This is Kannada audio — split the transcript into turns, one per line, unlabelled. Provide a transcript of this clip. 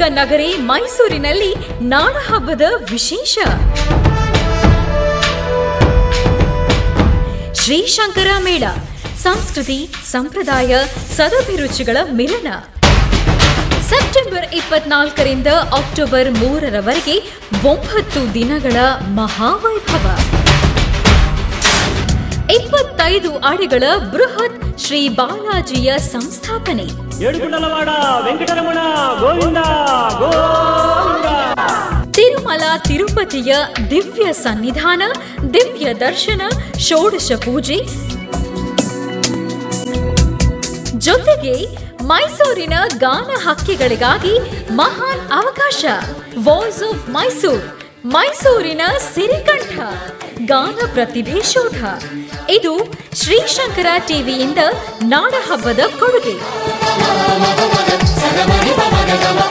ಕೈಗಾರಿಕಾ ನಗರಿ ಮೈಸೂರಿನಲ್ಲಿ ನಾಡಹಬ್ಬದ ವಿಶೇಷ ಶ್ರೀಶಂಕರ ಮೇಳ ಸಂಸ್ಕೃತಿ ಸಂಪ್ರದಾಯ ಸದಭಿರುಚಿಗಳ ಮಿಲನ ಸೆಪ್ಟೆಂಬರ್ ಇಪ್ಪತ್ನಾಲ್ಕರಿಂದ ಅಕ್ಟೋಬರ್ ಮೂರರವರೆಗೆ ಒಂಬತ್ತು ದಿನಗಳ ಮಹಾವೈಭವ ಇಪ್ಪತ್ತೈದು ಅಡಿಗಳ ಬೃಹತ್ ಶ್ರೀ ಬಾಲಾಜಿಯ ಸಂಸ್ಥಾಪನೆ
ಏಡುಗುಂಡಲವಾಡ ವೆಂಕಟರಮಣ ಗೋವಿಂದ ಗೋವಿಂದ
ತಿರುಮಲ ತಿರುಪತಿಯ ದಿವ್ಯ ಸನ್ನಿಧಾನ ದಿವ್ಯ ದರ್ಶನ ಷೋಡಶ ಪೂಜೆ ಜೊತೆಗೆ ಮೈಸೂರಿನ ಗಾನ ಹಕ್ಕಿಗಳಿಗಾಗಿ ಮಹಾನ್ ಅವಕಾಶ ವಾಯ್ಸ್ ಆಫ್ ಮೈಸೂರ್ ಮೈಸೂರಿನ ಸಿರಿಕಂಠ ಗಾನ ಪ್ರತಿಭೆ ಶೋಧ ಇದು ಶ್ರೀಶಂಕರ ಟಿವಿಯಿಂದ ನಾಡಹಬ್ಬದ ಕೊಡುಗೆ
ಸಗಮರಿ ಪಮಗಮ